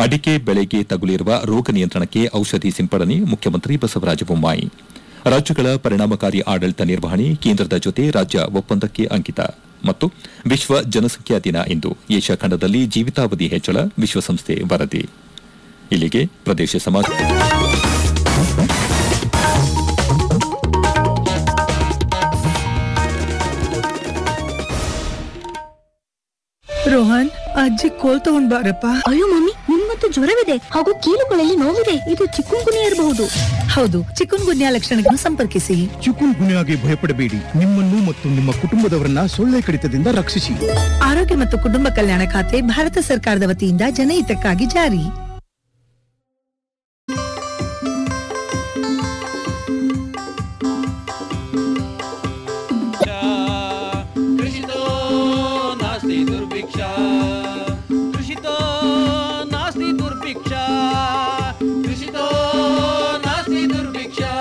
ಅಡಿಕೆ ಬೆಳೆಗೆ ತಗುಲಿರುವ ರೋಗ ನಿಯಂತ್ರಣಕ್ಕೆ ಔಷಧಿ ಸಿಂಪಡಣೆ ಮುಖ್ಯಮಂತ್ರಿ ಬಸವರಾಜ ಬೊಮ್ಮಾಯಿ ರಾಜ್ಯಗಳ ಪರಿಣಾಮಕಾರಿ ಆಡಳಿತ ನಿರ್ವಹಣೆ ಕೇಂದ್ರದ ಜೊತೆ ರಾಜ್ಯ ಒಪ್ಪಂದಕ್ಕೆ ಅಂಕಿತ ಮತ್ತು ವಿಶ್ವ ಜನಸಂಖ್ಯಾ ದಿನ ಇಂದು ಏಷ್ಯಾ ಖಂಡದಲ್ಲಿ ಜೀವಿತಾವಧಿ ಹೆಚ್ಚಳ ವಿಶ್ವಸಂಸ್ಥೆ ವರದಿ ಇಲ್ಲಿಗೆ ಪ್ರದೇಶ ಸಮಾಚಾರ ರೋಹನ್ ಅಜ್ಜಿ ಕೋಲ್ ತಗೊಂಡ್ ಬಾರಪ್ಪ ಅಯ್ಯೋ ಮಮ್ಮಿ ನಿಮ್ಮಂತೂ ಜ್ವರವಿದೆ ಹಾಗೂ ಕೀಲುಗಳಲ್ಲಿ ನೋವಿದೆ ಇದು ಚಿಕ್ಕುಂಗುನಿ ಇರಬಹುದು ಹೌದು ಚಿಕನ್ ಗುನ್ಯಾ ಲಕ್ಷಣಗಳನ್ನು ಸಂಪರ್ಕಿಸಿ ಚಿಕುನ್ ಗುನ್ಯಾಗೆ ಭಯಪಡಬೇಡಿ ನಿಮ್ಮನ್ನು ಮತ್ತು ನಿಮ್ಮ ಕುಟುಂಬದವರನ್ನ ಸೊಳ್ಳೆ ಕಡಿತದಿಂದ ರಕ್ಷಿಸಿ ಆರೋಗ್ಯ ಮತ್ತು ಕುಟುಂಬ ಕಲ್ಯಾಣ ಖಾತೆ ಭಾರತ ಸರ್ಕಾರದ ವತಿಯಿಂದ ಜನಹಿತಕ್ಕಾಗಿ ಜಾರಿ कृषितो नास्ति दुर्भिक्षा कृषितो नास्ति दुर्भिक्षा कृषितो नास्ति दुर्भिक्षा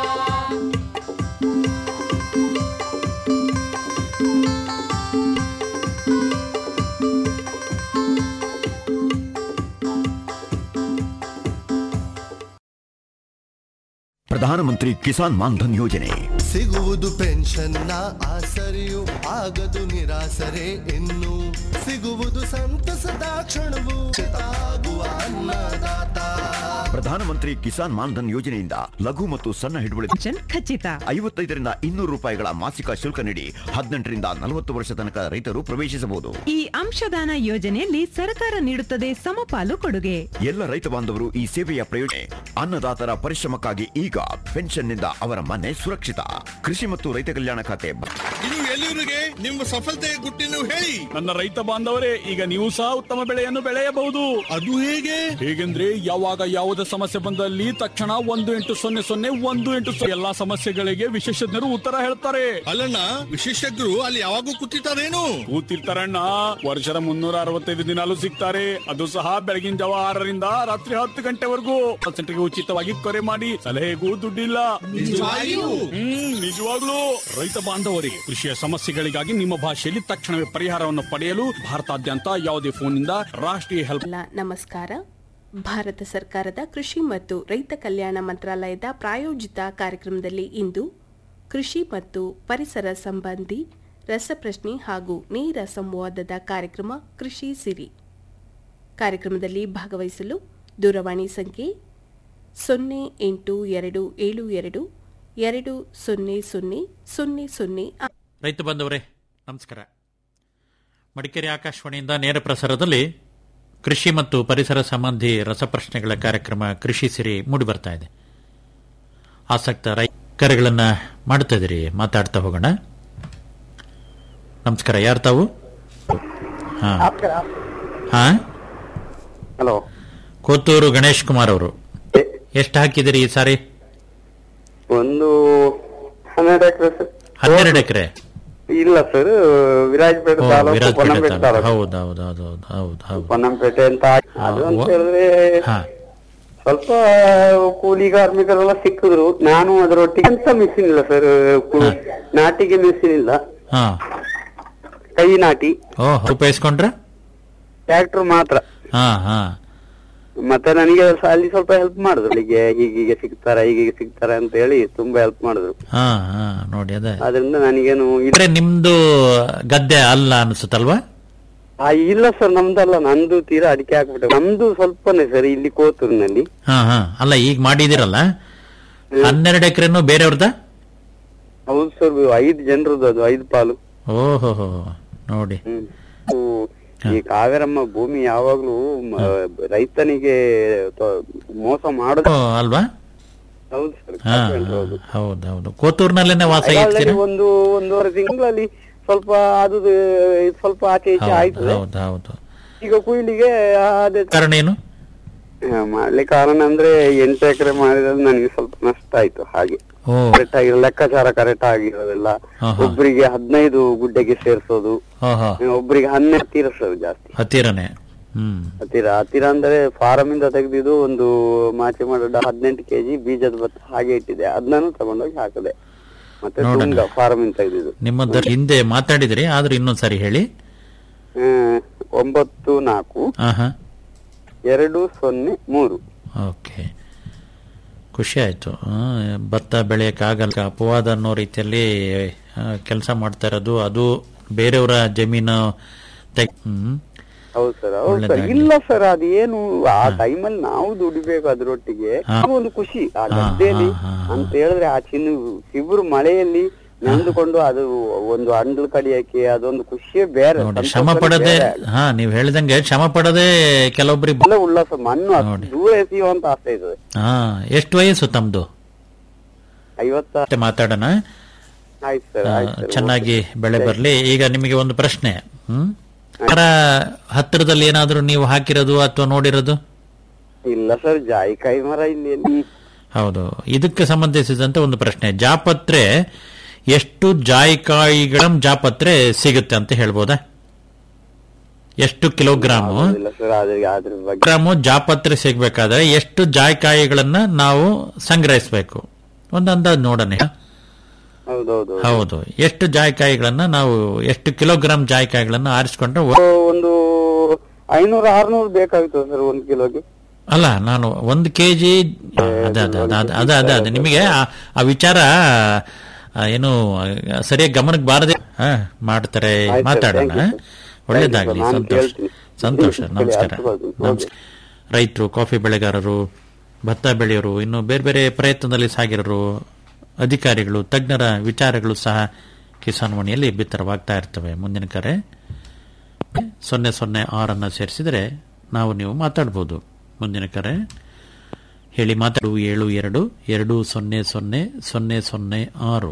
ಪ್ರಧಾನಮಂತ್ರಿ ಕಿಸಾನ್ ಮಾನ್ಧನ್ ಯೋಜನೆ ಸಿಗುವುದು ಪೆನ್ಷನ್ನ ಆಸರೆಯು ಆಗದು ನಿರಾಸರೆ ಇನ್ನು ಸಿಗುವುದು ಸಂತಸದ ಕ್ಷಣವು ಆಗುವ ಅನ್ನದಾತ ಪ್ರಧಾನಮಂತ್ರಿ ಕಿಸಾನ್ ಮಾನ್ಧನ್ ಯೋಜನೆಯಿಂದ ಲಘು ಮತ್ತು ಸಣ್ಣ ಹಿಡುವಳಿ ಖಚಿತ ಐವತ್ತೈದರಿಂದ ಇನ್ನೂರು ರೂಪಾಯಿಗಳ ಮಾಸಿಕ ಶುಲ್ಕ ನೀಡಿ ಹದಿನೆಂಟರಿಂದ ನಲವತ್ತು ವರ್ಷ ತನಕ ರೈತರು ಪ್ರವೇಶಿಸಬಹುದು ಈ ಅಂಶದಾನ ಯೋಜನೆಯಲ್ಲಿ ಸರ್ಕಾರ ನೀಡುತ್ತದೆ ಸಮಪಾಲು ಕೊಡುಗೆ ಎಲ್ಲ ರೈತ ಬಾಂಧವರು ಈ ಸೇವೆಯ ಪ್ರಯೋಜನೆ ಅನ್ನದಾತರ ಪರಿಶ್ರಮಕ್ಕಾಗಿ ಈಗ ಪೆನ್ಷನ್ನಿಂದ ಅವರ ಮನೆ ಸುರಕ್ಷಿತ ಕೃಷಿ ಮತ್ತು ರೈತ ಕಲ್ಯಾಣ ಖಾತೆ ಇದು ಎಲ್ಲಿವರೆಗೆ ನಿಮ್ಮ ಸಫಲತೆಯ ಗುಟ್ಟಿನ ಹೇಳಿ ನನ್ನ ರೈತ ಬಾಂಧವರೇ ಈಗ ನೀವು ಸಹ ಉತ್ತಮ ಬೆಳೆಯನ್ನು ಬೆಳೆಯಬಹುದು ಅದು ಹೇಗೆ ಹೇಗೆಂದ್ರೆ ಯಾವಾಗ ಯಾವುದೇ ಸಮಸ್ಯೆ ಬಂದಲ್ಲಿ ತಕ್ಷಣ ಒಂದು ಎಂಟು ಸೊನ್ನೆ ಸೊನ್ನೆ ಒಂದು ಎಂಟು ಸೊನ್ನೆ ಎಲ್ಲಾ ಸಮಸ್ಯೆಗಳಿಗೆ ವಿಶೇಷಜ್ಞರು ಉತ್ತರ ಹೇಳ್ತಾರೆ ಅಲ್ಲಣ್ಣ ವಿಶೇಷಜ್ಞರು ಅಲ್ಲಿ ಯಾವಾಗೂ ಕೂತಿರ್ತಾರೇನು ಕೂತಿರ್ತಾರಣ್ಣ ವರ್ಷದ ಮುನ್ನೂರ ಅರವತ್ತೈದು ದಿನಾಲು ಸಿಗ್ತಾರೆ ಅದು ಸಹ ಬೆಳಗಿನ ಜಾವ ಆರರಿಂದ ರಾತ್ರಿ ಹತ್ತು ಗಂಟೆವರೆಗೂ ಪರ್ಸೆಂಟ್ಗೆ ಉಚಿತವಾಗಿ ಕರೆ ಮಾಡಿ ಸಲಹೆಗೂ ದುಡ್ಡಿಲ್ಲ ನಿಜವಾಗಿಯೂ? ಹ್ಮ್ ನಿಜವಾಗ್ಲೂ ರೈತ ಬಾಂಧವರಿಗೆ ಕೃಷಿಯ ಸಮಸ್ಯೆಗಳಿಗಾಗಿ ನಿಮ್ಮ ಭಾಷೆಯಲ್ಲಿ ತಕ್ಷಣವೇ ಪರಿಹಾರವನ್ನು ಪಡೆಯಲು ಭಾರತಾದ್ಯಂತ ಯಾವುದೇ ಫೋನ್ನಿಂದ ರಾಷ್ಟ್ರೀಯ ಹೆಲ್ಪ್ ಎಲ್ಲ ನಮಸ್ಕಾರ ಭಾರತ ಸರ್ಕಾರದ ಕೃಷಿ ಮತ್ತು ರೈತ ಕಲ್ಯಾಣ ಮಂತ್ರಾಲಯದ ಪ್ರಾಯೋಜಿತ ಕಾರ್ಯಕ್ರಮದಲ್ಲಿ ಇಂದು ಕೃಷಿ ಮತ್ತು ಪರಿಸರ ಸಂಬಂಧಿ ರಸಪ್ರಶ್ನೆ ಹಾಗೂ ನೇರ ಸಂವಾದದ ಕಾರ್ಯಕ್ರಮ ಕೃಷಿ ಸಿರಿ ಕಾರ್ಯಕ್ರಮದಲ್ಲಿ ಭಾಗವಹಿಸಲು ದೂರವಾಣಿ ಸಂಖ್ಯೆ ಸೊನ್ನೆ ಎಂಟು ಎರಡು ಏಳು ಎರಡು ಎರಡು ಸೊನ್ನೆ ಸೊನ್ನೆ ಸೊನ್ನೆ ಸೊನ್ನೆ ರೈತ ಬಂದವರೇ ನಮಸ್ಕಾರ ಮಡಿಕೇರಿ ಆಕಾಶವಾಣಿಯಿಂದ ನೇರ ಪ್ರಸಾರದಲ್ಲಿ ಕೃಷಿ ಮತ್ತು ಪರಿಸರ ಸಂಬಂಧಿ ರಸಪ್ರಶ್ನೆಗಳ ಕಾರ್ಯಕ್ರಮ ಕೃಷಿ ಸಿರಿ ಮೂಡಿಬರ್ತಾ ಇದೆ ಆಸಕ್ತ ರೈತರುಗಳನ್ನ ಮಾಡ್ತಾ ಇದ್ದೀರಿ ಮಾತಾಡ್ತಾ ಹೋಗೋಣ ನಮಸ್ಕಾರ ಯಾರು ತಾವು ಹಾ ಹಾ ಹಲೋ ಕೋತೂರು ಗಣೇಶ್ ಕುಮಾರ್ ಅವರು ಎಷ್ಟು ಹಾಕಿದಿರಿ ಈ ಸಾರಿ ಒಂದು ಹನ್ನೆರಡು ಎಕರೆ ಸರ್ ಹನ್ನೆರಡು ಎಕರೆ ಇಲ್ಲ ಸರ್ ವಿರಾಜಪೇಟೆ ತಾಲೂಕು ಪೊನ್ನಂಪೇಟೆ ತಾಲೂಕು ಹೌದು ಹೌದು ಹೌದು ಹೌದು ಹೌದು ಹೌದು ಪೊನ್ನಂಪೇಟೆ ಅಂತ ಅದು ಅಂತ ವ- ಹೇಳಿದ್ರೆ ಹಾ ಸ್ವಲ್ಪ ಕೂಲಿ ಕಾರ್ಮಿಕರೆಲ್ಲ ಸಿಕ್ಕಿದ್ರು ನಾನು ಅದರೊಟ್ಟಿಗೆ ಎಂತ ಮಿಷಿನ್ ಇಲ್ಲ ಸರ್ ನಾಟಿಗೆ ಮಿಷಿನ್ ಇಲ್ಲ ಹಾ ಕೈ ನಾಟಿ ಓ ಉಪಯೋಗಿಸ್ಕೊಂಡ್ರ ಟ್ರ್ಯಾಕ್ಟರ್ ಮಾತ್ರ ಹಾ ಹಾ ಮತ್ತೆ ನನಗೆ ಸ- ಅಲ್ಲಿ ಸ್ವಲ್ಪ ಹೆಲ್ಪ್ ಮಾಡಿದ್ರು ಬೆಳಿಗ್ಗೆ ಹೀಗೀಗೆ ಸಿಗ್ತಾರ ಹೀಗೀಗೆ ಸಿಗ್ತಾರ ಅಂತ ಹೇಳಿ ತುಂಬಾ ಹೆಲ್ಪ್ ಮಾಡಿದ್ರು ಹಾ ಹಾ ನೋಡಿ ಅದೇ ಅದರಿಂದ ನನಗೇನು ಇಲ್ಲ- ಅಂದ್ರೆ ನಿಮ್ದು ಗದ್ದೆ ಅಲ್ಲ ಅನ್ಸುತ್ತಲ್ವಾ ಆ, ಇಲ್ಲ ಸರ್ ನಮ್ದಲ್ಲ ನಂದು ತೀರಾ ಅಡಿಕೆ ಹಾಕ್ಬಿಟ್ಟೆ ನಮ್ದು ಸ್ವಲ್ಪನೇ ಸರ್ ಇಲ್ಲಿ ಕೋತೂರಿನಲ್ಲಿ ಹಾ ಹಾ ಅಲ್ಲ ಈಗ ಮಾಡಿದಿರಲ್ಲ ಹನ್ನೆರಡು ಎಕರೆನು ಬೇರೆಯವ್ರದ ಹೌದು ಸರ್ ಐದು ಜನರದ್ದು ಅದು ಐದು ಪಾಲು ಓಹೋ ನೋಡಿ ಹ್ಮ್. ಈ ಕಾವೇರಮ್ಮ ಭೂಮಿ ಯಾವಾಗ್ಲೂ ಮ- ರೈತನಿಗೆ ತ- ಮೋಸ ಮಾಡೋದು ಓ, ಅಲ್ವಾ ಹೌದು ಸರ್ ಹಾ ಹೌದು ಹೌದು ಕೋತೂರ್ನಲ್ಲೇನೆ ವಾಸ ಹಾಗಾದ್ರೆ ಇರ್ತೀರ ಒಂದು ಒಂದೂವರೆ ತಿಂಗಳಲ್ಲಿ ಸ್ವಲ್ಪ ಅದು ಸ್ವಲ್ಪ ಆಚೆ ಈಚೆ ಆಯ್ತು ಹೌದು ಹೌದು ಈಗ ಕುಯ್ಲಿಗೆ ಅದೇ ಕಾರಣ ಏನು ಹಾ, ಮಾಡ್ಲಿಕ್ಕೆ ಕಾರಣ ಅಂದ್ರೆ ಎಂಟು ಎಕರೆ ಮಾಡಿದ್ರೆ ನನಗೆ ಸ್ವಲ್ಪ ನಷ್ಟ ಆಯ್ತು ಹಾಗೆ ಓ ಕರೆಕ್ಟ್ ಆಗಿ ಲೆಕ್ಕಾಚಾರ ಕರೆಕ್ಟ್ ಆಗಿರೋದಿಲ್ಲ ಹಾ, ಹಾ. ಒಬ್ಬರಿಗೆ ಹದಿನೈದು ಗುಡ್ಡೆಗೆ ಸೇರ್ಸೋದು ಹಾ ಹಾ ಒಬ್ಬರಿಗೆ ಹನ್ನೆರಡು ತೀರಿಸೋದು ಜಾಸ್ತಿ ಹತ್ತಿರನೇ ಹ್ಮ್ ಹತ್ತಿರ ಹತ್ತಿರ ಅಂದ್ರೆ ಫಾರಂ ಇಂದ ತೆಗೆದಿದ್ದು ಒಂದು ಮಾಚೆ ಮಾಡೋದ ಹದಿನೆಂಟು ಕೆಜಿ ಬೀಜದ ಭತ್ತ ಹಾಗೆ ಇಟ್ಟಿದೆ ಅದನ್ನು ತಗೊಂಡೋಗಿ ಹಾಕದೆ ಮತ್ತೆ ನೋಡೋಣ. ತುಂಗ ಫಾರಂ ಇಂದ ತೆಗೆದಿದ್ದು ನಿಮ್ಮ ದ- ಹಿಂದೆ ಮಾತಾಡಿದ್ರಿ ಆದ್ರೂ ಇನ್ನೊಂದ್ ಸರಿ ಹೇಳಿ ಹ್ಮ್, ಒಂಬತ್ತು ನಾಲ್ಕು ಹಾ ಹಾ ಎರಡು ಸೊನ್ನೆ ಮೂರು ಓಕೆ ಖುಷಿ ಆಯ್ತು ಆ, ಭತ್ತ ಬೆಳೆಯಕ್ಕಾಗಲ್ಲ ಅಪವಾದ ಅನ್ನೋ ರೀತಿಯಲ್ಲಿ ಕೆಲಸ ಮಾಡ್ತಾ ಇರೋದು ಅದು ಬೇರೆಯವರ ಜಮೀನು ತೆಗ್- ಹ್ಮ್ ಹೌದು ಸರ್ ಹೌದು ಸರ್ ಒಳ್ಳೆದಾಗ್ಲಿ. ಇಲ್ಲ ಸರ್ ಅದೇನು ಆ ಟೈಮಲ್ಲಿ ನಾವು ದುಡಿಬೇಕು ಅದ್ರೊಟ್ಟಿಗೆ ಹಾ. ಅದು ಒಂದು ಖುಷಿ ಆ ಗದ್ದೆಯಲ್ಲಿ ಅಂತ ಹೇಳಿದ್ರೆ ಆ ಚಿನ್ನ ಚಿಗುರು ಮಳೆಯಲ್ಲಿ ನೆಂದುಕೊಂಡು ಅದು ಒಂದು ಅಂಡ್ಲು ಕಡಿಯಕ್ಕೆ ಅದೊಂದು ಖುಷಿಯೇ ಬೇರೆ ನೋಡಿ ಸಂತೋಷನೇ ಶ್ರಮ ಪಡದೆ ಬೇರೆ. ಹಾ ನೀವು ಹೇಳಿದಂಗೆ ಶ್ರಮ ಪಡದೆ ಕೆಲವೊಬ್ಬರಿಗೆ ಎಲ್ಲ ಉಲ್ಲಾಸ ಮಣ್ಣು ಅಷ್ಟು ದೂರ ಎಸೆಯುವಂತ ಆಸೆ ಇದೆ ಹಾ ಎಷ್ಟು ವಯಸ್ಸು ತಮ್ದು ಐವತ್ತ ಮತ್ತೆ ಮಾತಾಡೋಣ ಆಯ್ತು ಸರ್ ಆ, ಆಯ್ತು ಸರ್ ಚೆನ್ನಾಗಿ ಬೆಳೆ ಬರಲಿ ಈಗ ನಿಮಗೆ ಒಂದು ಪ್ರಶ್ನೆ ಹ್ಮ್ ಮರ ಹತ್ತಿರದಲ್ಲಿ ಏನಾದ್ರೂ ನೀವು ಹಾಕಿರೋದು ಅಥವಾ ನೋಡಿರೋದು ಇಲ್ಲ ಸರ್ ಜಾಯಿಕಾಯಿ ಮರ ಇಲ್ಲಿ ಎಲ್ಲಿ? ಹೌದು ಇದಕ್ಕೆ ಸಂಬಂಧಿಸಿದಂತೆ ಒಂದು ಪ್ರಶ್ನೆ ಜಾಪತ್ರೆ ಎಷ್ಟು ಜಾಯಿಕಾಯಿಗಳ ಜಾಪತ್ರೆ ಸಿಗುತ್ತೆ ಅಂತ ಹೇಳ್ಬೋದಾ ಎಷ್ಟು ಕಿಲೋಗ್ರಾಮು ಇಲ್ಲ ಸರ್ ಅದ್ರ ಅದ್ರ ಬಗ್ಗೆ ಗ್ರಾಮು ಜಾಪತ್ರೆ ಸಿಗ್ಬೇಕಾದ್ರೆ ಎಷ್ಟು ಜಾಯಿಕಾಯಿಗಳನ್ನ ನಾವು ಸಂಗ್ರಹಿಸಬೇಕು ಒಂದು ಅಂದಾಜು ನೋಡೋಣ ಹೌದೌದು ಹೌದು ಎಷ್ಟು ಜಾಯಿಕಾಯಿಗಳನ್ನ ನಾವು ಎಷ್ಟು ಕಿಲೋಗ್ರಾಂ ಜಾಯಿಕಾಯಿಗಳನ್ನ ಆರಿಸ್ಕೊಂಡ್ರೆ ಒ- ಒಂದು ಐನೂರು ಆರ್ನೂರು ಬೇಕಾಗ್ತದೆ ಸರ್ ಒಂದು ಕಿಲೋಗೆ ಅಲ್ಲ ನಾನು ಒಂದು ಕೆಜಿ ಅದ ಅದ ಅದ ಅದ ಅದ ಅದ ಅದ ನಿಮಗೆ ಆ- ಆ ವಿಚಾರ ಆ, ಏನು ಆ, ಸರಿಯಾಗಿ ಗಮನಕ್ಕೆ ಬಾರದೆ ಹಾ, ಮಾಡ್ತಾರೆ ಆಯ್ತು ಸರ್, ಮಾತಾಡೋಣ thank you sir. ಒಳ್ಳೇದಾಗ್ಲಿ ನಾನು ಸಂತೋಷ ಕೇಳ್ತೀನಿ. ಸಂತೋಷ ಸರಿ, ನಮಸ್ಕಾರ ಅರ್ಥವಾಯ್ತು. ನಮಸ್ಕಾರ ರೈತರು ಕಾಫಿ ಬೆಳೆಗಾರರು ಭತ್ತ ಬೆಳೆಯೋರು ಇನ್ನು ಬೇರೆ ಬೇರೆ ಪ್ರಯತ್ನದಲ್ಲಿ ಸಾಗಿರೋರು ಅಧಿಕಾರಿಗಳು ತಜ್ಞರ ವಿಚಾರಗಳು ಸಹ ಕಿಸಾನ್ ವಾಣಿಯಲ್ಲಿ ಬಿತ್ತರವಾಗ್ತಾ ಇರ್ತವೆ ಮುಂದಿನ ಕರೆ ಸೊನ್ನೆ ಸೊನ್ನೆ ಆರನ್ನ ಸೇರಿಸಿದರೆ ನಾವು ನೀವು ಮಾತಾಡ್ಬೋದು ಮುಂದಿನ ಕರೆ ಹೇಳಿ ಮಾತಾಡು ಏಳು ಎರಡು ಎರಡು ಸೊನ್ನೆ ಸೊನ್ನೆ ಸೊನ್ನೆ ಸೊನ್ನೆ ಆರು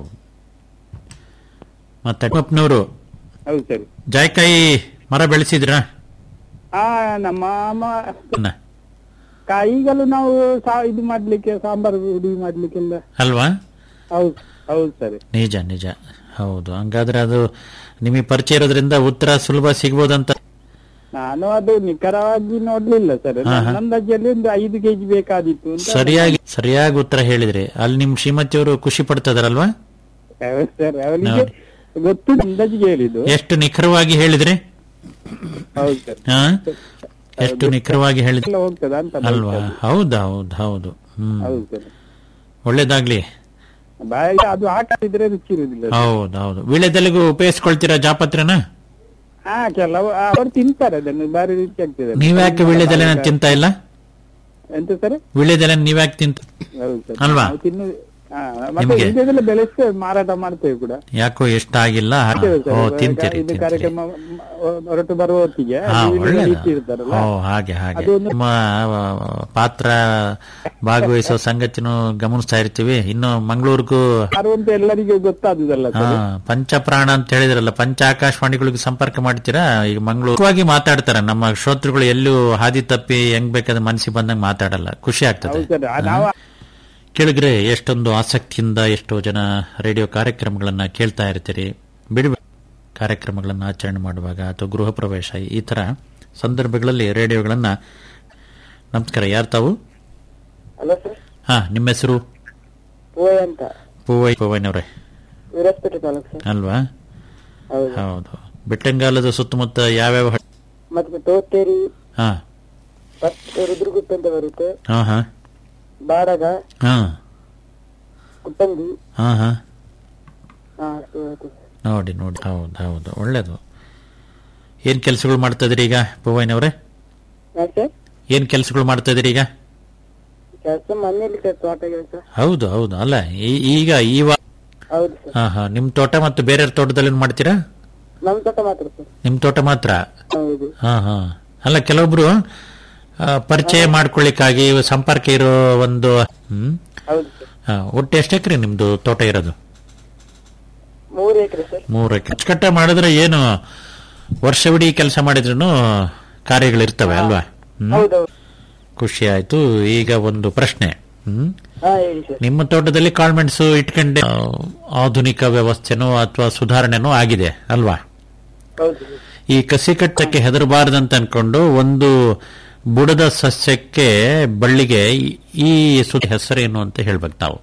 ಮಾತಾಡಪ್ಪನವರು ಹೌದು ಸರ್ ಜಾಯ್ಕಾಯಿ ಮರ ಬೆಳೆಸಿದ್ರಾ ಆ ನಮ್ಮ ಅಮ್ಮ ಕಾ- ಈಗಲೂ ನಾವು ಸಾ ಇದು ಮಾಡ್ಲಿಕ್ಕೆ ಸಾಂಬಾರು ಹುಡಿ ಮಾಡ್ಲಿಕ್ಕೆಲ್ಲ ಅಲ್ವಾ ಹೌದು ಹೌದು ಸರ್ ನಿಜ ನಿಜ ಹೌದು ಹಂಗಾದ್ರೆ ಅದು ನಿಮಗೆ ಪರಿಚಯ ಇರೋದ್ರಿಂದ ಉತ್ತರ ಸುಲಭ ಸಿಗ್ಬೋದಂತ ನಾನು ಅದು ನಿಖರವಾಗಿ ನೋಡ್ಲಿಲ್ಲ ಸರ್ ಹಾ, ಹಾ. ನಂದಾಜಿಯಲ್ಲಿ ಒಂದು ಐದು ಕೆಜಿ ಬೇಕಾದಿತ್ತು ಅಂತ ಸರಿಯಾಗಿ ಸರಿಯಾಗಿ ಉತ್ತರ ಹೇಳಿದ್ರಿ ಅಲ್ಲಿ ನಿಮ್ ಶ್ರೀಮತಿಯವರು ಖುಷಿ ಪಡ್ತದಾರಲ್ವಾ ಹೌದು ಸರ್ ಅವಳಿಗೆ ಹೌದು. ಗೊತ್ತು ಅಂದಾಜಿಗೆ ಹೇಳಿದ್ದು ಎಷ್ಟು ನಿಖರವಾಗಿ ಹೇಳಿದ್ರಿ ಹೌದು ಸರ್ ಹಾ ಎಷ್ಟು ನಿಖರವಾಗಿ ಹೇಳಿದ್ರಿ ಎಲ್ಲ ಹೋಗ್ತದ ಅಂತ ಅಲ್ವಾ ಹೌದು ಹೌದು ಹೌದು ಹ್ಮ್ ಹೌದು ಸರ್ ಒಳ್ಳೇದಾಗ್ಲಿ ಬಾಯಿಗೆ ಅದು ಹಾಕಿದ್ರೆ ರುಚಿ ಇರುದಿಲ್ಲ ಹೌದು ಹೌದು ವೀಳ್ಯದೆಲೆಗೂ ಉಪಯೋಗಿಸ್ಕೊಳ್ತೀರಾ ಜಾಪತ್ರೆನ ಹಾ ಕೆಲವು ಅವರು ತಿಂತಾರೆ ಅದನ್ನು ಬಾರಿ ರುಚಿ ಆಗ್ತದೆ ನೀವ್ಯಾಕೆ ವೀಳ್ಯದೆಲೆನ ತಿಂತ ಇಲ್ಲ ಎಂತ ಸರ್ ವೀಳ್ಯದೆಲೆ ನೀವ್ಯಾಕೆ ತಿಂತ ಹೌದು ಸರ್ ಅಲ್ವಾ? ನಾವು ತಿನ್ನು ಹಾ, ಮತ್ತೆ ನಿಮ್ಗೆ? ಇದೆಲ್ಲ ಬೆಳೆಸ್ತೇವೆ ಮಾರಾಟ ಮಾಡ್ತೇವೆ ಕೂಡ ಯಾಕೋ ಇಷ್ಟಾಗಿಲ್ಲ ಮಾಡ್ತೇವೆ ಸರ್. ಓ ಈಗ ತಿಂತೀರಿ ಇದು ತಿಂತೀರಿ ಕಾರ್ಯಕ್ರಮ ಮ- ಹೊರಟು ಬರುವ ಹೊತ್ತಿಗೆ ಹಾ ಅಲ್ಲಿ ಇಲ್ಲಿ ಒಳ್ಳೇದು ಇಟ್ಟಿರ್ತಾರಲ್ಲ ಓ ಹಾಗೆ ಹಾಗೆ ಅದು ಒಂದು- ನಿಮ್ಮ ಆ, ಪಾತ್ರ ಭಾಗವಹಿಸೋ ಸಂಗತಿನೂ ಗಮನಿಸ್ತಾ ಇರ್ತೀವಿ ಇನ್ನು ಮಂಗಳೂರಿಗೂ ಅಂತ ಎಲ್ಲರಿಗೂ ಗೊತ್ತಾದುದಲ್ಲ ಹಾ ಸರ್ ಪಂಚಪ್ರಾಣ ಅಂತ ಹೇಳಿದ್ರಲ್ಲ ಪಂಚ ಆಕಾಶವಾಣಿಗಳಿಗೆ ಸಂಪರ್ಕ ಮಾಡ್ತೀರಾ ಈಗ ಮಂಗಳೂರು ಮಾತಾಡ್ತಾರೆ ನಮ್ಮ ಶ್ರೋತೃಗಳು ಎಲ್ಲೂ ಹಾದಿ ತಪ್ಪಿ ಹೆಂಗ್ ಬೇಕಾದ್ರೆ ಮನಸ್ಸಿಗೆ ಬಂದಂಗೆ ಮಾತಾಡಲ್ಲ ಖುಷಿ ಆಗ್ತದೆ ಹೌದು ಸರ್ ಆ ನಾವು ಕೇಳಿದ್ರೆ ಎಷ್ಟೊಂದು ಆಸಕ್ತಿಯಿಂದ ಎಷ್ಟೋ ಜನ ರೇಡಿಯೋ ಕಾರ್ಯಕ್ರಮಗಳನ್ನ ಕೇಳ್ತಾ ಇರ್ತೀರಿ ಬಿಡಿ ಕಾರ್ಯಕ್ರಮಗಳನ್ನ ಆಚರಣೆ ಮಾಡುವಾಗ ಅಥವಾ ಗೃಹ ಪ್ರವೇಶ ಈ ತರ ಸಂದರ್ಭಗಳಲ್ಲಿ ರೇಡಿಯೋಗಳನ್ನ ನಮಸ್ಕಾರ ಯಾರು ತಾವು ಹಲೋ ಸರ್ ಹಾ ನಿಮ್ಮ ಹೆಸರು ಪೂವೈ ಅಂತ ಪೂವೈ ಪೂವೈನವ್ರೆ ವಿರಾಜಪೇಟೆ ತಾಲೂಕು ಸರ್ ಅಲ್ವಾ ಹೌದು ಹೌದು ಬೆಟ್ಟಂಗಾಲದ ಸುತ್ತಮುತ್ತ ಯಾವ್ಯಾವ ಹಳ್ಳಿ- ಮತ್ತೆ ತೋಟೇರಿ ಹಾ ಮತ್ತೆ ರುದ್ರಗುಪ್ಪ ಅಂತ ಬರುತ್ತೆ ಹಾ ಹಾ ಬಾಡಗ ಹಾ ಕುಟ್ಟಂಗಿ ಹಾ ಹಾ ಹಾ ಅಷ್ಟು ಬರುತ್ತೆ ಸರ್. ನೋಡಿ ನೋಡಿ ಹೌದು ಹೌದು ಒಳ್ಳೇದು ಏನ್ ಕೆಲಸಗಳು ಮಾಡ್ತಾ ಇದೀರಿ ಈಗ ಪೂವೈನವ್ರೆ ಹಾ ಸರ್ ಏನ್ ಕೆಲಸಗಳು ಮಾಡ್ತಾ ಇದೀರಿ ಈಗ ಕೆಲಸ ಮನೆಯಲ್ಲಿ ಸರ್ ತೋಟ ಕೆಲಸ ಹೌದು ಹೌದು ಅಲ್ಲ ಈ- ಈಗ ಈ ವಾ- ಹೌದು ಸರ್ ಹಾ ಹಾ ನಿಮ್ ತೋಟ ಮತ್ತು ಬೇರೆ ತೋಟದಲ್ಲಿ ಏನ್ ಮಾಡ್ತೀರಾ ನಮ್ ತೋಟ ಮಾತ್ರ ಸರ್ ನಿಮ್ ತೋಟ ಮಾತ್ರ ಹೌದು ಹಾ ಹಾ ಅಲ್ಲ ಕೆಲವೊಬ್ರು ಆ, ಪರಿಚಯ ಮಾಡ್ಕೊಳ್ಳಿಕ್ಕಾಗಿ ಸಂಪರ್ಕ ಇರೋ ಒಂದು ಹ್ಮ್ ಹೌದು ಸರ್ ಹಾ, ಒಟ್ಟು ಎಷ್ಟು ಎಕರೆ ನಿಮ್ದು ತೋಟ ಇರೋದು ಮೂರು ಎಕರೆ ಸರ್ ಮೂರು ಎಕರೆ ಅಚ್ಚುಕಟ್ಟ ಮಾಡಿದ್ರೆ ಏನು ವರ್ಷವಿಡೀ ಕೆಲಸ ಮಾಡಿದ್ರು ಕಾರ್ಯಗಳಿರ್ತವೆ ಅಲ್ವಾ ಹ್ಮ್ ಹೌದೌದು ಖುಷಿ ಆಯ್ತು ಈಗ ಒಂದು ಪ್ರಶ್ನೆ ಹ್ಮ್ ಹಾ ಹೇಳಿ ಸರ್ ನಿಮ್ಮ ತೋಟದಲ್ಲಿ ಕಾಳ್ಮೆಣಸು ಇಟ್ಕೊಂಡೆ ಆ, ಆಧುನಿಕ ವ್ಯವಸ್ಥೆನೋ ಅಥವಾ ಸುಧಾರಣೆನೋ ಆಗಿದೆ ಅಲ್ವಾ ಹೌದು ಸರ್. ಈ ಕಸಿ ಕಟ್ಟಕ್ಕೆ ಹೆದರಬಾರ್ದಂತ ಅನ್ಕೊಂಡು ಒಂದು ಬುಡದ ಸಸ್ಯಕ್ಕೆ ಬಳ್ಳಿಗೆ ಈ- ಈ ಸುದ್ದಿ ಹೆಸರೇನು ಅಂತ ಹೇಳ್ಬೇಕು ತಾವು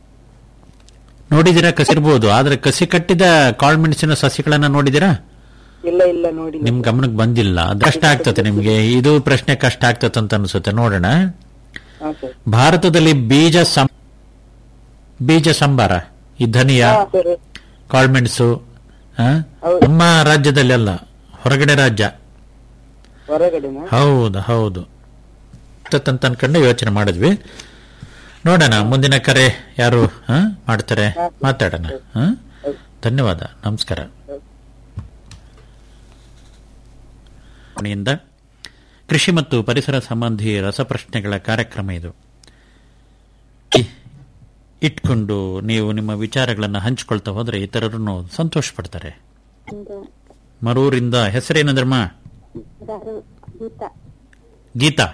ನೋಡಿದಿರಾ ಕಸಿರ್ಬೋದು ಆದ್ರೆ ಕಸಿ ಕಟ್ಟಿದ ಕಾಳ್ಮೆಣಸಿನ ಸಸಿಗಳನ್ನ ನೋಡಿದಿರಾ ಇಲ್ಲ ಇಲ್ಲ ನೋಡಿ ನಿಮ್ ಗಮನಕ್ಕೆ ಬಂದಿಲ್ಲ ಅದು ಕಷ್ಟ ಆಗ್ತದೆ ನಿಮ್ಗೆ ಇದು ಪ್ರಶ್ನೆ ಕಷ್ಟ ಆಗ್ತದೆ ಅಂತ ಅನ್ಸುತ್ತೆ ನೋಡೋಣ ಹಾ ಸರ್ ಭಾರತದಲ್ಲಿ ಬೀಜ ಸಂ ಬೀಜ ಸಂಬಾರ ಈ ಧನಿಯಾ ಹಾ ಸರ್ ಕಾಳ್ಮೆಣಸು ಆ? ನಮ್ಮ ರಾಜ್ಯದಲ್ಲಿ ಅಲ್ಲ ಹೊರಗಡೆ ರಾಜ್ಯ ಹೊರಗಡೆನಾ ಹೌದು ಹೌದು ಅಂತ ಅನ್ಕೊಂಡು ಯೋಚನೆ ಮಾಡಿದ್ವಿ ನೋಡೋಣ ಮುಂದಿನ ಕರೆ ಯಾರು ಆ, ಮಾಡ್ತಾರೆ ಮಾತಾಡೋಣ ಆ? ಧನ್ಯವಾದ ನಮಸ್ಕಾರ ಮನೆಯಿಂದ ಕೃಷಿ ಮತ್ತು ಪರಿಸರ ಸಂಬಂಧಿ ರಸಪ್ರಶ್ನೆಗಳ ಕಾರ್ಯಕ್ರಮ ಇದು ಇ- ಇಟ್ಕೊಂಡು ನೀವು ನಿಮ್ಮ ವಿಚಾರಗಳನ್ನು ಹಂಚಿಕೊಳ್ತಾ ಹೋದ್ರೆ ಇತರರು ಸಂತೋಷ ಪಡ್ತಾರೆ ಮರೂರಿಂದ ಹೆಸರೇನಂದ್ರಮ್ಮ ಗೀತಾ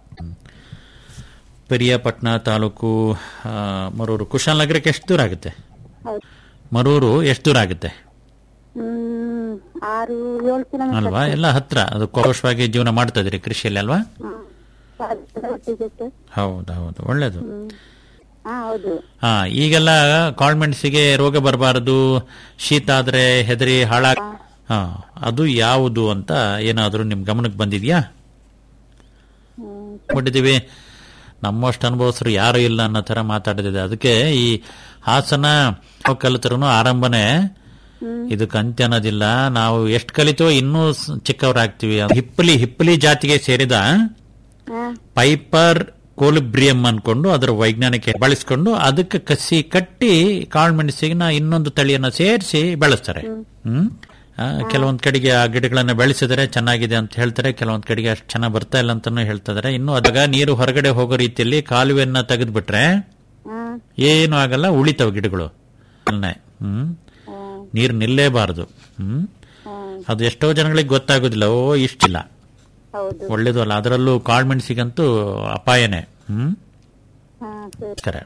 ಪೆರಿಯಾಪಟ್ನ ತಾಲೂಕು ಆ, ಮರೂರು ಕುಶಾಲನಗರಕ್ಕೆ ಎಷ್ಟು ದೂರ ಆಗುತ್ತೆ ಮರೂರು ಎಷ್ಟು ದೂರ ಆಗುತ್ತೆ ಹ್ಮ್ ಆರು ಏಳು ಕಿಲೋಮೀಟರ್ ಅಲ್ವಾ ಎಲ್ಲ ಹತ್ರ ಅದು ಕೋಶವಾಗಿ ಜೀವನ ಮಾಡ್ತಾ ಇದೀರಿ ಕೃಷಿಯಲ್ಲಿ ಅಲ್ವಾ ಒಟ್ಟಿಗೆ ಸರ್ ಹೌದು ಹೌದು ಒಳ್ಳೇದು ಹಾ ಹೌದು ಹಾ ಈಗೆಲ್ಲ ಕಾಳ್ಮೆಣಸಿಗೆ ರೋಗ ಬರಬಾರದು ಶೀತ ಆದ್ರೆ ಹೆದರಿ ಹಾಳಾಗ ಹಾ ಅದು ಯಾವುದು ಅಂತ ಏನಾದರೂ ನಿಮ್ ಗಮನಕ್ಕೆ ಬಂದಿದ್ಯಾ ಬಿಟ್ಟಿದೀವಿ ನಮ್ಮಷ್ಟು ಅನುಭವಸ್ಥರು ಯಾರು ಇಲ್ಲ ಅನ್ನೋ ತರ ಮಾತಾಡಿದಿದೆ ಅದಕ್ಕೆ ಈ ಹಾಸನ ನಾವು ಕಲಿತರು ಆರಂಭನೆ ಇದಕ್ಕೆ ಅಂತ್ಯ ಅನ್ನೋದಿಲ್ಲ ನಾವು ಎಷ್ಟು ಕಲಿತೋ ಇನ್ನೂ ಸ್- ಚಿಕ್ಕವರಾಗ್ತೀವಿ ಹಿಪ್ಪಲಿ ಹಿಪ್ಪಲಿ ಜಾತಿಗೆ ಸೇರಿದ ಪೈಪರ್ ಕೋಲಿಬ್ರಿಯಂ ಅನ್ಕೊಂಡು ಅದರ ವೈಜ್ಞಾನಿಕ ಬಳಸ್ಕೊಂಡು ಅದಕ್ಕೆ ಕಸಿ ಕಟ್ಟಿ ಕಾಳುಮೆಣಸಿನ ಇನ್ನೊಂದು ತಳಿಯನ್ನ ಸೇರಿಸಿ ಬೆಳೆಸ್ತಾರೆ ಹ್ಮ್ ಆ, ಕೆಲವೊಂದ್ ಕಡೆಗೆ ಆ ಗಿಡಗಳನ್ನ ಬೆಳೆಸಿದರೆ ಚೆನ್ನಾಗಿದೆ ಅಂತ ಹೇಳ್ತಾರೆ ಕೆಲವೊಂದ್ ಕಡೆಗೆ ಅಷ್ಟು ಚೆನ್ನಾಗಿ ಬರ್ತಾ ಇಲ್ಲ ಅಂತಾನು ಹೇಳ್ತಿದ್ದಾರೆ ಇನ್ನು ಅದಾಗ ನೀರು ಹೊರಗಡೆ ಹೋಗೋ ರೀತಿಯಲ್ಲಿ ಕಾಲುವೆಯನ್ನ ತೆಗೆದ್ಬಿಟ್ರೆ ಏನು ಆಗಲ್ಲ ಉಳಿತಾವ ಗಿಡಗಳು ಅಲ್ನೇ ಹ್ಮ್ ನೀರು ನಿಲ್ಲೇಬಾರದು ಹ್ಮ್ ಅದು ಎಷ್ಟೋ ಜನಗಳಿಗೆ ಗೊತ್ತಾಗೋದಿಲ್ಲ ಓ ಇಷ್ಟಿಲ್ಲ ಹೌದು ಒಳ್ಳೇದು ಅಲ್ಲ ಅದರಲ್ಲೂ ಕಾಳ್ಮೆಣಸಿಗಂತೂ ಅಪಾಯನೇ ಹ್ಮ್ ಹಾ ಸರಿ ಕರೆ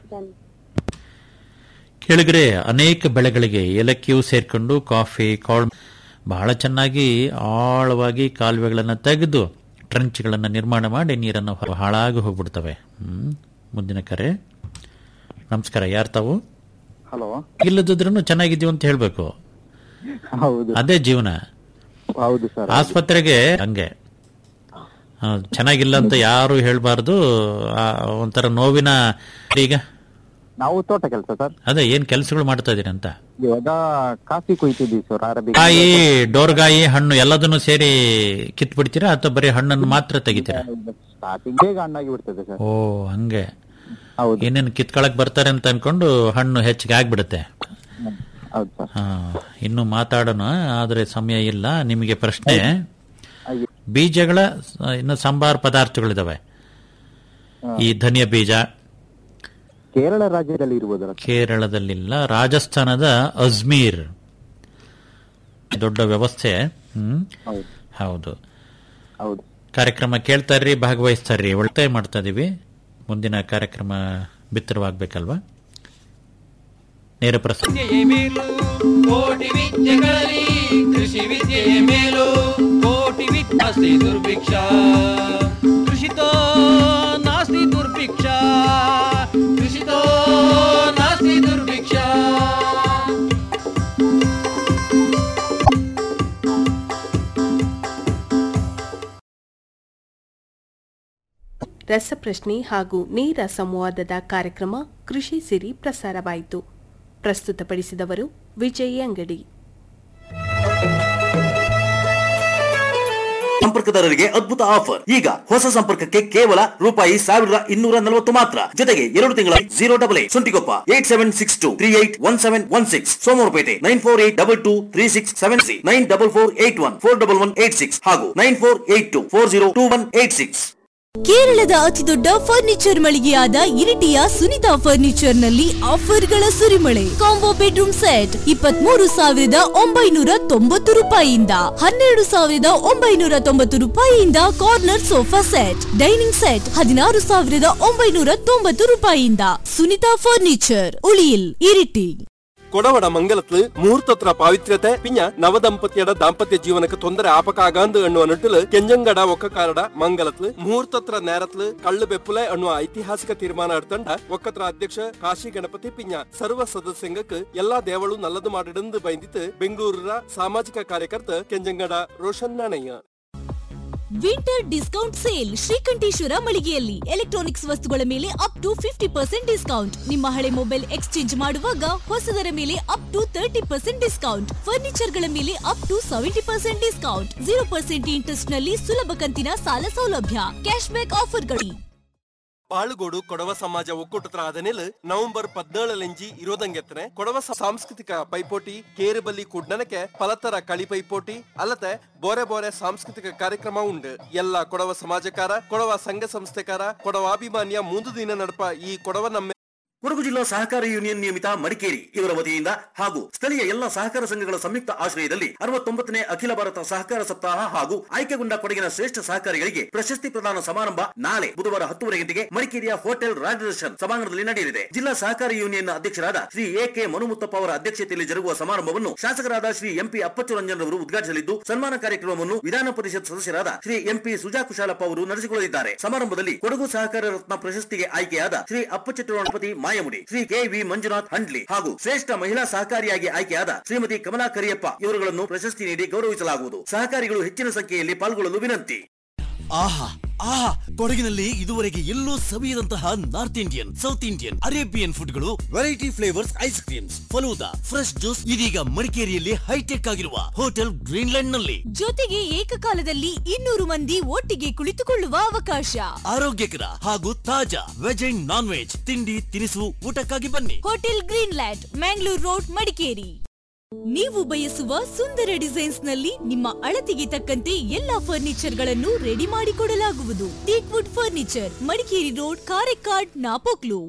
ಕೆಳಗಡೆ ಅನೇಕ ಬೆಳೆಗಳಿಗೆ ಏಲಕ್ಕಿಯೂ ಸೇರ್ಕೊಂಡು ಕಾಫಿ ಕಾಳ್ ಬಹಳ ಚೆನ್ನಾಗಿ ಆಳವಾಗಿ ಕಾಲುವೆಗಳನ್ನು ತೆಗೆದು ಟ್ರಂಚ್ಗಳನ್ನು ನಿರ್ಮಾಣ ಮಾಡಿ ನೀರನ್ನು ಹೊ- ಹಾಳಾಗಿ ಹೋಗ್ಬಿಡ್ತವೆ ಹ್ಮ್ ಮುಂದಿನ ಕರೆ ನಮಸ್ಕಾರ ಯಾರು ತಾವು ಹಲೋ ಇಲ್ಲದಿದ್ರೂ ಚೆನ್ನಾಗಿದ್ದೀವಿ ಅಂತ ಹೇಳ್ಬೇಕು ಹೌದು ಅದೇ ಜೀವನ ಹೌದು ಸರ್ ಆಸ್ಪತ್ರೆಗೆ ಹಂಗೆ ಆ, ಚೆನ್ನಾಗಿಲ್ಲ ಅಂತ ಯಾರು ಹೇಳ್ಬಾರ್ದು ಆ, ಒಂಥರ ನೋವಿನ ಈಗ ನಾವು ತೋಟ ಕೆಲಸ ಸರ್ ಅದೇ ಏನ್ ಕೆಲಸಗಳು ಮಾಡ್ತಾ ಇದೀರಿ ಅಂತ ಇವಾಗ ಕಾಫಿ ಕೊಯ್ತಿದ್ದೀವಿ ಸರ್ ಅರಬಿಕ್ ಕಾಯಿ ಡೋರ್ಗಾಯಿ ಹಣ್ಣು ಎಲ್ಲದನ್ನು ಸೇರಿ ಕಿತ್ ಬಿಡ್ತೀರಾ ಅಥವಾ ಬರೀ ಹಣ್ಣನ್ನು ಮಾತ್ರ ತೆಗಿತೀರಾ ಸ್ಟಾರ್ಟಿಂಗ್ ಬೇಗ ಹಣ್ಣಾಗಿ ಬಿಡ್ತದೆ ಸರ್ ಓ ಹಂಗೆ ಏನೇನು ಕಿತ್ಕೊಳಕ್ ಬರ್ತಾರೆ ಅಂತ ಅನ್ಕೊಂಡು ಹಣ್ಣು ಹೆಚ್ಚಿಗೆ ಆಗ್ಬಿಡುತ್ತೆ ಹೌದು ಸರ್ ಹಾ ಇನ್ನು ಮಾತಾಡೋಣ ಆದ್ರೆ ಸಮಯ ಇಲ್ಲ ನಿಮಗೆ ಪ್ರಶ್ನೆ ಬೀಜಗಳ ಸ- ಇನ್ನು ಸಂಬಾರ ಪದಾರ್ಥಗಳಿದಾವೆ ಈ ಧನಿಯ ಬೀಜ ಕೇರಳ ರಾಜ್ಯದಲ್ಲಿ ಇರ್ಬೋದಲ್ಲ ಕೇರಳದಲ್ಲಿಲ್ಲ ರಾಜಸ್ಥಾನದ ಅಜ್ಮೀರ್ ದೊಡ್ಡ ವ್ಯವಸ್ಥೆ ಹ್ಮ್ ಹೌದು ಹೌದು ಕಾರ್ಯಕ್ರಮ ಕೇಳ್ತಾರ್ರಿ ಭಾಗವಹಿಸ್ತಾರ್ರಿ ಒಳ್ಳೆ ಮಾಡ್ತಾ ಇದೀವಿ ಮುಂದಿನ ಕಾರ್ಯಕ್ರಮ ಬಿತ್ತರವಾಗ್ಬೇಕಲ್ವಾ ನೇರ ಪ್ರಸಾರ ವಿದ್ಯೆಯೇ ಮೇಲು ಕೋಟಿ ವಿದ್ಯೆಗಳಲ್ಲಿ ಕೃಷಿ ವಿದ್ಯೆಯೇ ಮೇಲು ಕೋಟಿ ವಿದ್ಯಾಸ್ತಿ ದುರ್ಭಿಕ್ಷ ಕೃಷಿತೋ ನಾಸ್ತಿ ದುರ್ಭಿಕ್ಷ ಕೃಷಿತೋ ನಾಸ್ತಿ ದುರ್ಭಿಕ್ಷ ರಸಪ್ರಶ್ನೆ ಹಾಗೂ ನೇರ ಸಂವಾದದ ಕಾರ್ಯಕ್ರಮ ಕೃಷಿ ಸಿರಿ ಪ್ರಸಾರವಾಯಿತು ಪ್ರಸ್ತುತಪಡಿಸಿದವರು ವಿಜಯ್ ಅಂಗಡಿ ಸಂಪರ್ಕದಾರರಿಗೆ ಅದ್ಭುತ ಆಫರ್ ಈಗ ಹೊಸ ಸಂಪರ್ಕಕ್ಕೆ ಕೇವಲ ರೂಪಾಯಿ ಸಾವಿರದ ಇನ್ನೂರ ನಲವತ್ತು ಮಾತ್ರ ಜೊತೆಗೆ ಎರಡು ತಿಂಗಳ zero double eight Suntikoppa eight seven six two three eight one seven one six Somwarpet nine four eight double two three six seven C nine double four eight one four double one eight six ಹಾಗೂ nine four eight two four zero two one eight six ಕೇರಳದ ಅತಿದೊಡ್ಡ furniture ಮಳಿಗೆಯಾದ ಇರಿಟಿಯ Sunita furniture ನಲ್ಲಿ ಆಫರ್ಗಳ ಸುರಿಮಳೆ combo bedroom set ಇಪ್ಪತ್ಮೂರು ಸಾವಿರದ ಒಂಬೈನೂರ ತೊಂಬತ್ತು ರೂಪಾಯಿಯಿಂದ ಹನ್ನೆರಡು ಸಾವಿರದ ಒಂಬೈನೂರ ತೊಂಬತ್ತು ರೂಪಾಯಿಯಿಂದ corner sofa set dining set ಹದಿನಾರು ಸಾವಿರದ ಒಂಬೈನೂರ ತೊಂಬತ್ತು ರೂಪಾಯಿಯಿಂದ ಸುನಿತಾ ಫರ್ನಿಚರ್ ಉಳಿಯಿಲ್ ಇರಿಟಿ ಕೊಡವಡ ಮಂಗಲತ್ಲು ಮುಹೂರ್ತತ್ರ ಪಾವಿತ್ರ್ಯತೆ ಪಿಂಜ ನವದಂಪತಿಯಡ ದಾಂಪತ್ಯ ಜೀವನಕ್ಕೆ ತೊಂದರೆ ಆಪಕಾಗಂದು ಅನ್ನುವ ನಿಟ್ಟಿಲು ಕೆಂಜಂಗಡ ಒಕ್ಕ ಕಾರಡ ಮಂಗಲತ್ಲು ಮುಹೂರ್ತತ್ರ ನೇರತ್ಲು ಕಳ್ಳು ಬೆಪ್ಪುಲೆ ಅನ್ನುವ ಐತಿಹಾಸಿಕ ತೀರ್ಮಾನ ಎಡ್ತಂಡ ಒಕ್ಕತ್ರ ಅಧ್ಯಕ್ಷ ಕಾಶಿ ಗಣಪತಿ ಪಿಂಜ ಸರ್ವ ಸದಸ್ಯಂಗಕ್ಕೆ ಎಲ್ಲಾ ದೇವಳು ನಲ್ಲದು ಮಾಡಿಡಂದು ಬೈಂದಿತ್ತು ಬೆಂಗಳೂರಿನ ಸಾಮಾಜಿಕ ಕಾರ್ಯಕರ್ತ Kenjangada Roshan Nanaiah winter discount sale Srikanteshwara ಮಳಿಗೆಯಲ್ಲಿ ಎಲೆಕ್ಟ್ರಾನಿಕ್ಸ್ ವಸ್ತುಗಳ ಮೇಲೆ up to fifty percent discount ನಿಮ್ಮ ಹಳೆ ಮೊಬೈಲ್ ಎಕ್ಸ್ಚೇಂಜ್ ಮಾಡುವಾಗ ಹೊಸದರ ಮೇಲೆ up to thirty percent discount furniture ಗಳ ಮೇಲೆ up to seventy percent discount zero percent interest ನಲ್ಲಿ ಸುಲಭ ಕಂತಿನ ಸಾಲ ಸೌಲಭ್ಯ ಕ್ಯಾಶ್ ಬ್ಯಾಕ್ ಆಫರ್ಗಳು ಬಾಳುಗೋಡು ಕೊಡವ ಸಮಾಜ ಒಕ್ಕೂಟತ್ರ ಆದನೆಲ್ ನವೆಂಬರ್ ಪದ್ನೇಳಲೆಂಜಿ ಇರೋದಂಗೆತ್ತನೆ ಕೊಡವ ಸ- ಸಾಂಸ್ಕೃತಿಕ ಪೈಪೋಟಿ ಕೇರುಬಲ್ಲಿ ಕುಡ್ನನಕ್ಕೆ ಫಲತರ ಕಳಿ ಪೈಪೋಟಿ ಅಲ್ಲದೆ ಬೋರೆ ಬೋರೆ ಸಾಂಸ್ಕೃತಿಕ ಕಾರ್ಯಕ್ರಮ ಉಂಡು ಎಲ್ಲ ಕೊಡವ ಸಮಾಜಕಾರ ಕೊಡವ ಸಂಘ ಸಂಸ್ಥೆಕಾರ ಕೊಡವಾಭಿಮಾನ್ಯ ಮುಂದು ದಿನ ನಡಪ ಈ ಕೊಡವ ನಮ್ಮ ಕೊಡಗು ಜಿಲ್ಲಾ ಸಹಕಾರ ಯೂನಿಯನ್ ನಿಯಮಿತ ಮಡಿಕೇರಿ ಇವರ ವತಿಯಿಂದ ಹಾಗೂ ಸ್ಥಳೀಯ ಎಲ್ಲ ಸಹಕಾರ ಸಂಘಗಳ ಸಂಯುಕ್ತ ಆಶ್ರಯದಲ್ಲಿ ಅರವತ್ತೊಂಬತ್ತನೇ ಅಖಿಲ ಭಾರತ ಸಹಕಾರ ಸಪ್ತಾಹ ಹಾಗೂ ಆಯ್ಕೆಗೊಂಡ ಕೊಡಗಿನ ಶ್ರೇಷ್ಠ ಸಹಕಾರಿಗಳಿಗೆ ಪ್ರಶಸ್ತಿ ಪ್ರದಾನ ಸಮಾರಂಭ ನಾಳೆ ಬುಧವಾರ ಹತ್ತುವರೆ ಗಂಟೆಗೆ ಮಡಿಕೇರಿಯ ಹೋಟೆಲ್ ರಾಜದರ್ಶನ್ ಸಭಾಂಗಣದಲ್ಲಿ ನಡೆಯಲಿದೆ ಜಿಲ್ಲಾ ಸಹಕಾರ ಯೂನಿಯನ್ ಅಧ್ಯಕ್ಷರಾದ ಶ್ರೀ ಎ ಕೆ ಮನುಮುತ್ತಪ್ಪ ಅವರ ಅಧ್ಯಕ್ಷತೆಯಲ್ಲಿ ಜರುಗುವ ಸಮಾರಂಭವನ್ನು ಶಾಸಕರಾದ ಶ್ರೀ ಎಂಪಿ ಅಪ್ಪಚ್ಚುರಂಜನ್ ಅವರು ಉದ್ಘಾಟಿಸಲಿದ್ದು ಸನ್ಮಾನ ಕಾರ್ಯಕ್ರಮವನ್ನು ವಿಧಾನ ಪರಿಷತ್ ಸದಸ್ಯರಾದ ಶ್ರೀ ಎಂಪಿ ಸುಜಾ ಕುಶಾಲಪ್ಪ ಅವರು ನಡೆಸಿಕೊಳ್ಳಲಿದ್ದಾರೆ ಸಮಾರಂಭದಲ್ಲಿ ಕೊಡಗು ಸಹಕಾರ ರತ್ನ ಪ್ರಶಸ್ತಿಗೆ ಆಯ್ಕೆಯಾದ ಶ್ರೀ ಅಪ್ಪಚ್ಚುರಂಗಪತಿ ಮಾಯಮುಡಿ ಶ್ರೀ ಕೆ ವಿ ಮಂಜುನಾಥ್ ಹಂಡ್ಲಿ ಹಾಗೂ ಶ್ರೇಷ್ಠ ಮಹಿಳಾ ಸಹಕಾರಿಯಾಗಿ ಆಯ್ಕೆಯಾದ ಶ್ರೀಮತಿ ಕಮಲಾ ಕರಿಯಪ್ಪ ಇವರುಗಳನ್ನು ಪ್ರಶಸ್ತಿ ನೀಡಿ ಗೌರವಿಸಲಾಗುವುದು ಸಹಕಾರಿಗಳು ಹೆಚ್ಚಿನ ಸಂಖ್ಯೆಯಲ್ಲಿ ಪಾಲ್ಗೊಳ್ಳಲು ವಿನಂತಿ ಆಹಾ ಆಹಾ ಕೊಡಗಿನಲ್ಲಿ ಇದುವರೆಗೆ ಎಲ್ಲೂ ಸವಿಯದಂತಹ North Indian South Indian Arabian ಫುಡ್ಗಳು variety flavours ice creams falooda fresh juice ಇದೀಗ ಮಡಿಕೇರಿಯಲ್ಲಿ ಹೈಟೆಕ್ ಆಗಿರುವ ಹೋಟೆಲ್ ಗ್ರೀನ್ಲ್ಯಾಂಡ್ ನಲ್ಲಿ ಜೊತೆಗೆ ಏಕಕಾಲದಲ್ಲಿ ಇನ್ನೂರು ಮಂದಿ ಒಟ್ಟಿಗೆ ಕುಳಿತುಕೊಳ್ಳುವ ಅವಕಾಶ ಆರೋಗ್ಯಕರ ಹಾಗೂ ತಾಜಾ ವೆಜ್ ಅಂಡ್ ನಾನ್ ವೆಜ್ ತಿಂಡಿ ತಿನಿಸು ಊಟಕ್ಕಾಗಿ ಬನ್ನಿ hotel Greenland Mangalore road Madikeri ನೀವು ಬಯಸುವ ಸುಂದರ ಡಿಸೈನ್ಸ್ ನಲ್ಲಿ ನಿಮ್ಮ ಅಳತೆಗೆ ತಕ್ಕಂತೆ ಎಲ್ಲಾ ಫರ್ನಿಚರ್ ಗಳನ್ನು ರೆಡಿ ಮಾಡಿಕೊಡಲಾಗುವುದು teakwood furniture Madikeri road Karekkad Napoklu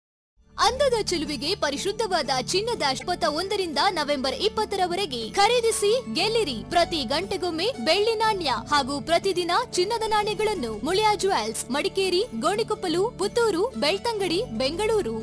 ಅಂದದ ಚೆಲುವಿಗೆ ಪರಿಶುದ್ಧವಾದ ಚಿನ್ನದ ಶಪಥ ಒಂದರಿಂದ ನವೆಂಬರ್ ಇಪ್ಪತ್ತರವರೆಗೆ ಖರೀದಿಸಿ ಗೆಲ್ಲಿರಿ ಪ್ರತಿ ಗಂಟೆಗೊಮ್ಮೆ ಬೆಳ್ಳಿ ನಾಣ್ಯ ಹಾಗೂ ಪ್ರತಿದಿನ ಚಿನ್ನದ ನಾಣ್ಯಗಳನ್ನು ಮುಳಿಯಾ ಜುವೆಲ್ಸ್ ಮಡಿಕೇರಿ ಗೋಣಿಕೊಪ್ಪಲು ಪುತ್ತೂರು ಬೆಳ್ತಂಗಡಿ ಬೆಂಗಳೂರು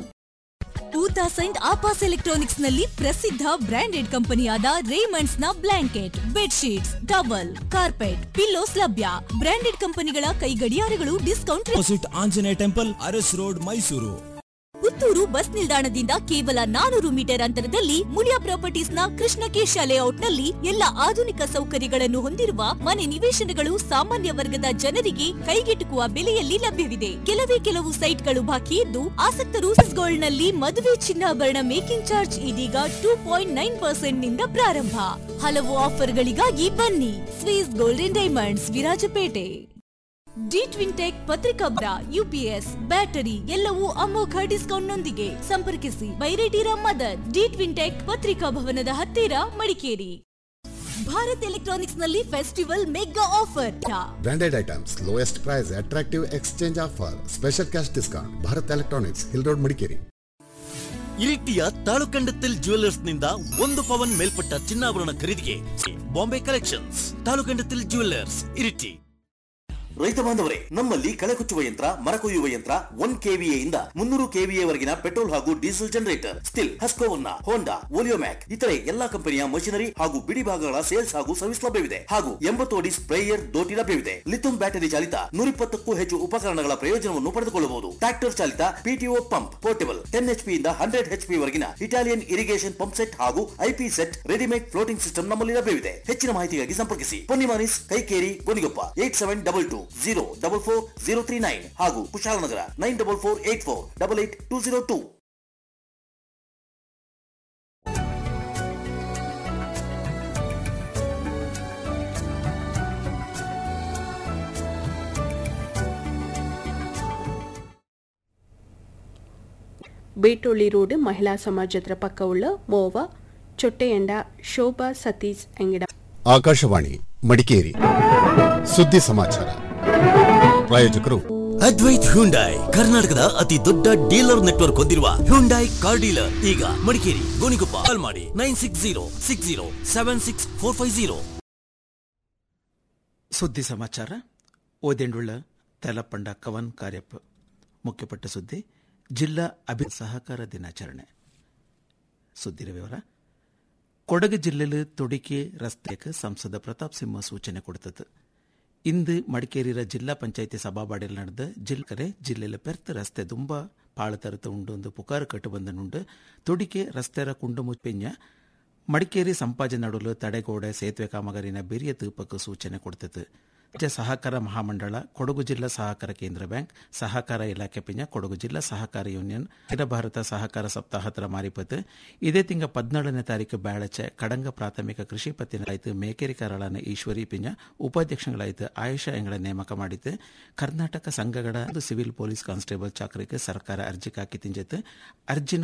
ಊತಾ ಸೈಂಟ್ ಆಪಾಸ್ ಎಲೆಕ್ಟ್ರಾನಿಕ್ಸ್ ನಲ್ಲಿ ಪ್ರಸಿದ್ಧ ಬ್ರಾಂಡೆಡ್ ಕಂಪನಿಯಾದ ರೇಮಂಡ್ಸ್ ನ blanket bedsheets towel carpet pillows ಲಭ್ಯ ಬ್ರಾಂಡೆಡ್ ಕಂಪನಿಗಳ ಕೈ ಗಡಿಯಾರಗಳು discount opposite Anjaneya temple Aras road Mysuru Puttur bus ನಿಲ್ದಾಣದಿಂದ ಕೇವಲ ನಾನೂರು ಮೀಟರ್ ಅಂತರದಲ್ಲಿ ಮುಳಿಯಾ ಪ್ರಾಪರ್ಟೀಸ್ ನ ಕೃಷ್ಣಕೇಶ ಲೇಔಟ್ ನಲ್ಲಿ ಎಲ್ಲ ಆಧುನಿಕ ಸೌಕರ್ಯಗಳನ್ನು ಹೊಂದಿರುವ ಮನೆ ನಿವೇಶನಗಳು ಸಾಮಾನ್ಯ ವರ್ಗದ ಜನರಿಗೆ ಕೈಗೆಟುಕುವ ಬೆಲೆಯಲ್ಲಿ ಲಭ್ಯವಿದೆ ಕೆಲವೇ ಕೆಲವು ಸೈಟ್ಗಳು ಬಾಕಿ ಇದ್ದು ಆಸಕ್ತರು ಗೋಲ್ಡ್ ನಲ್ಲಿ ಮದುವೆ ಚಿನ್ನಾಭರಣ ಮೇಕಿಂಗ್ ಚಾರ್ಜ್ ಇದೀಗ ಟೂ ಪಾಯಿಂಟ್ ನೈನ್ ಪರ್ಸೆಂಟ್ ನಿಂದ ಪ್ರಾರಂಭ ಹಲವು ಆಫರ್ಗಳಿಗಾಗಿ ಬನ್ನಿ Swiss golden diamonds Virajpet D twin tech ಪತ್ರಿಕಾಬ್ರ ಯುಪಿಎಸ್ ಬ್ಯಾಟರಿ ಎಲ್ಲವೂ ಅಮೋಘ ಡಿಸ್ಕೌಂಟ್ ನೊಂದಿಗೆ ಸಂಪರ್ಕಿಸಿ ಬೈರೇಟಿರ ಮದರ್ ಡಿ ಟ್ವಿನ್ ಟೆಕ್ ಪತ್ರಿಕಾ ಭವನದ ಹತ್ತಿರ ಮಡಿಕೇರಿ ಭಾರತ್ ಎಲೆಕ್ಟ್ರಾನಿಕ್ಸ್ ನಲ್ಲಿ festival mega offer Branded items, lowest price, attractive exchange offer, special cash discount. Bharat Electronics, Hill Road, Madikeri. ಇರಿಟಿಯ ತಾಳುಕಂಡത്തിൽ ಜುವೆಲ್ಲರ್ಸ್ ನಿಂದ ಒಂದು ಪವನ್ ಮೇಲ್ಪಟ್ಟ ಚಿನ್ನಾಭರಣ ಖರೀದಿಗೆ ಬಾಂಬೆ ಕಲೆಕ್ಷನ್ಸ್ ತಾಳುಕಂಡത്തിൽ ಜುವೆಲ್ಲರ್ಸ್ ಇರಿಟಿ ರೈತ ಬಾಂಧವರೇ ನಮ್ಮಲ್ಲಿ ಕಳೆ ಕುಚ್ಚುವ ಯಂತ್ರ ಮರ ಕೊಯ್ಯುವ ಯಂತ್ರ ಒನ್ ಕೆವಿಎ ಇಂದ ಮುನ್ನೂರು ಕೆವಿಎ ವರೆಗಿನ ಪೆಟ್ರೋಲ್ ಹಾಗೂ diesel generator Stihl Husqvarna Honda OleoMac ಇತರೆ ಎಲ್ಲಾ ಕಂಪನಿಯ ಮಷಿನರಿ ಹಾಗೂ ಬಿಡಿ ಭಾಗಗಳ ಸೇಲ್ಸ್ ಹಾಗೂ ಸರ್ವಿಸ್ ಲಭ್ಯವಿದೆ ಹಾಗೂ ಎಂಬತ್ತು ಅಡಿ ಸ್ಪ್ರೇಯರ್ ದೋಟಿ ಲಭ್ಯವಿದೆ ಲಿಥಿಯಂ ಬ್ಯಾಟರಿ ಚಾಲಿತ ನೂರಿಪ್ಪತ್ತಕ್ಕೂ ಹೆಚ್ಚು ಉಪಕರಣಗಳ ಪ್ರಯೋಜನವನ್ನು ಪಡೆದುಕೊಳ್ಳಬಹುದು ಟ್ರಾಕ್ಟರ್ ಚಾಲಿತ PTO pump portable ten H P ಇಂದ ಹಂಡ್ರೆಡ್ ಎಚ್ ಪಿ ವರೆಗಿನ ಇಟಾಲಿಯನ್ ಇರಿಗೇಷನ್ ಪಂಪ್ ಸೆಟ್ ಹಾಗೂ IP set readymade floating system ನಮ್ಮಲ್ಲಿ ಲಭ್ಯವಿದೆ ಹೆಚ್ಚಿನ ಮಾಹಿತಿಗಾಗಿ ಸಂಪರ್ಕಿಸಿ ಪೊನ್ನಿಮಾನಿಸ್ Kaikeri Gonikoppa eight seven double two zero double four zero three nine ಹಾಗೂ Kushalnagar nine double four eight four double eight two zero two Betoli road ಮಹಿಳಾ ಸಮಾಜದ ಪಕ್ಕವುಳ್ಳ ಮೋವ ಚೊಟ್ಟೆಯಂಡ ಶೋಭಾ ಸತೀಶ್ ಅಂಗಿಡ ಆಕಾಶವಾಣಿ ಮಡಿಕೇರಿ ಸುದ್ದಿ ಸಮಾಚಾರ ಪ್ರಾಯೋಜಕರು ಅದ್ವೈತ್ ಹ್ಯುಂಡಾಯ್ ಕರ್ನಾಟಕದ ಅತಿ ದೊಡ್ಡ ಡೀಲರ್ ನೆಟ್ವರ್ಕ್ ಹೊಂದಿರುವ ಹ್ಯುಂಡಾಯ್ ಕಾರ್ ಡೀಲರ್ ಈಗ ಮಡಿಕೇರಿ ಗೋಣಿಕೊಪ್ಪ ಕಾಲ್ ಮಾಡಿ nine six zero six zero seven six four five zero ಸುದ್ದಿ ಸಮಾಚಾರ ಓದೆಂಡುಳ್ಳ ತೆಲಪಂಡ ಕವನ್ ಕಾರ್ಯಪ್ಪ ಮುಖ್ಯಪಟ್ಟ ಸುದ್ದಿ ಜಿಲ್ಲಾ ಅಭಿ ಸಹಕಾರ ದಿನಾಚರಣೆ ಸುದ್ದಿರ ವಿವರ ಕೊಡಗು ಜಿಲ್ಲೆಲು ತೊಡಿಕೆ ರಸ್ತೆಗೆ ಸಂಸದ ಪ್ರತಾಪ್ ಸಿಂಹ ಸೂಚನೆ ಕೊಡ್ತದೆ ಇಂದು ಮಡಿಕೇರಿಯ ಜಿಲ್ಲಾ ಪಂಚಾಯಿತಿ ಸಭಾಬಾಡಿಯಲ್ಲಿ ನಡೆದ ಜಿಲ್ಕರೆ ಜಿಲ್ಲೆಲ ಪೆರ್ತ್ ರಸ್ತೆ ತುಂಬ ಪಾಳತರತ ಉಂಡು ಒಂದು ಪುಕಾರು ಕಟ್ಟು ಬಂದನುಂಡು ತೊಡಿಕೆ ರಸ್ತೆರ ಕುಂಡು ಮುಚ್ಚೆಂಜ ಮಡಿಕೇರಿ ಸಂಪಾಜ ನಡುಲು ತಡೆಗೋಡೆ ಸೇತುವೆ ಕಾಮಗಾರಿನ ಬೆರಿಯ ತೂಪಕ್ಕೆ ಸೂಚನೆ ಕೊಡ್ತದೆ ರಾಜ್ಯ ಸಹಕಾರ ಮಹಾಮಂಡಳ ಕೊಡಗು ಜಿಲ್ಲಾ ಸಹಕಾರ ಕೇಂದ್ರ ಬ್ಯಾಂಕ್ ಸಹಕಾರ ಇಲಾಖೆ ಪಿಂಜ ಕೊಡಗು ಜಿಲ್ಲಾ ಸಹಕಾರ ಯೂನಿಯನ್ ಅಖಿಲ ಭಾರತ ಸಹಕಾರ ಸಪ್ತಾಹತ್ರ ಮಾರಿಪತ್ತು ಇದೇ ತಿಂಗ ಪದ್ನಾಳನೇ ತಾರೀಕು ಬ್ಯಾಳಚೆ ಕಡಂಗ ಪ್ರಾಥಮಿಕ ಕೃಷಿ ಪತ್ತಿನಾಯ್ತು ಮೇಕೇರಿ ಕರಾಳನ ಈಶ್ವರಿ ಪಿಂಜ ಉಪಾಧ್ಯಕ್ಷಗಳಾಯ್ತು ಆಯುಷಾ ಎಂಗಳ ನೇಮಕ ಮಾಡಿತ್ತು ಕರ್ನಾಟಕ ಸಂಘಗಳ ಸಿವಿಲ್ ಪೊಲೀಸ್ ಕಾನ್ಸ್ಟೇಬಲ್ ಚಾಕರಿಗೆ ಸರ್ಕಾರ ಅರ್ಜಿ ಹಾಕಿ ತಿಂಜತ್ತು ಅರ್ಜಿನ